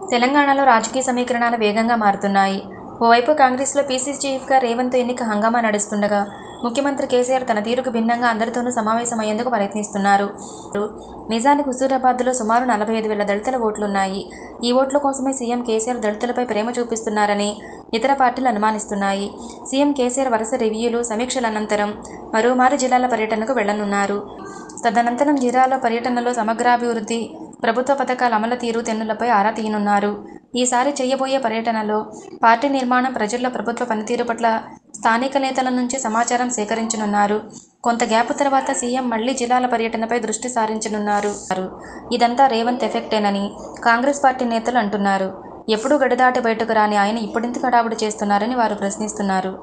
తెలంగాణలో రాజకీయ సమీకరణాలు వేగంగా మారుతున్నాయి. ఓవైపు కాంగ్రెస్లో పీసీసీ చీఫ్గా రేవంత్ ఎన్నిక హంగామా నడుస్తుండగా, ముఖ్యమంత్రి కేసీఆర్ తన తీరుకు భిన్నంగా అందరితోనూ సమావేశమయ్యేందుకు ప్రయత్నిస్తున్నారు. నిజానికి హుజూరాబాద్లో సుమారు నలభై ఐదు వేల దళితుల ఓట్లున్నాయి. ఈ ఓట్ల కోసమే సీఎం కేసీఆర్ దళితులపై ప్రేమ చూపిస్తున్నారని ఇతర పార్టీలు అనుమానిస్తున్నాయి. సీఎం కేసీఆర్ వరుస రివ్యూలు, సమీక్షల అనంతరం మరోమారు జిల్లాల పర్యటనకు వెళ్లనున్నారు. తదనంతరం జిల్లాలో పర్యటనలో సమగ్రాభివృద్ధి, ప్రభుత్వ పథకాల అమలు తీరు తెన్నులపై ఆరా తీయనున్నారు. ఈసారి చేయబోయే పర్యటనలో పార్టీ నిర్మాణం, ప్రజల్లో ప్రభుత్వ పనితీరు పట్ల స్థానిక నేతల నుంచి సమాచారం సేకరించనున్నారు. కొంత గ్యాప్ తర్వాత సీఎం మళ్లీ జిల్లాల పర్యటనపై దృష్టి సారించనున్నారు. ఇదంతా రేవంత్ ఎఫెక్టేనని కాంగ్రెస్ పార్టీ నేతలు అంటున్నారు. ఎప్పుడూ గడి దాటి బయటకు రాని ఆయన ఇప్పుడెందుకు హడావుడి చేస్తున్నారని వారు ప్రశ్నిస్తున్నారు.